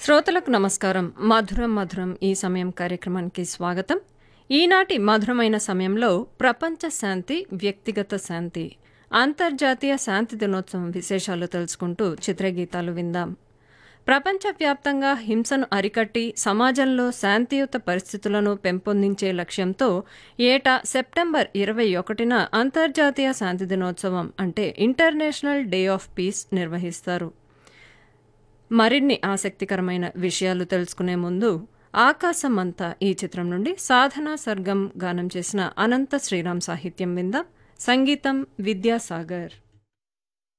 శ్రోతలకు నమస్కారం మధురం మధురం ఈ సమయం కార్యక్రమానికి స్వాగతం ఈనాటి మధురమైన సమయంలో ప్రపంచ శాంతి వ్యక్తిగత శాంతి అంతర్జాతీయ శాంతి దినోత్సవం విశేషాలు తెలుసుకుంటూ చిత్రగీతాలు విందాం ప్రపంచవ్యాప్తంగా హింసను అరికట్టి సమాజంలో శాంతియుత పరిస్థితులను పెంపొందించే లక్ష్యంతో ఏటా సెప్టెంబర్ ఇరవై ఒకటిన అంతర్జాతీయ శాంతి దినోత్సవం అంటే ఇంటర్నేషనల్ డే ఆఫ్ పీస్ నిర్వహిస్తారు మరిన్ని ఆసక్తికరమైన విషయాలు తెలుసుకునే ముందు ఆకాశమంతా ఈ చిత్రం నుండి సాధన సర్గం గానం చేసిన అనంత శ్రీరామ్ సాహిత్యం విందాం సంగీతం విద్యాసాగర్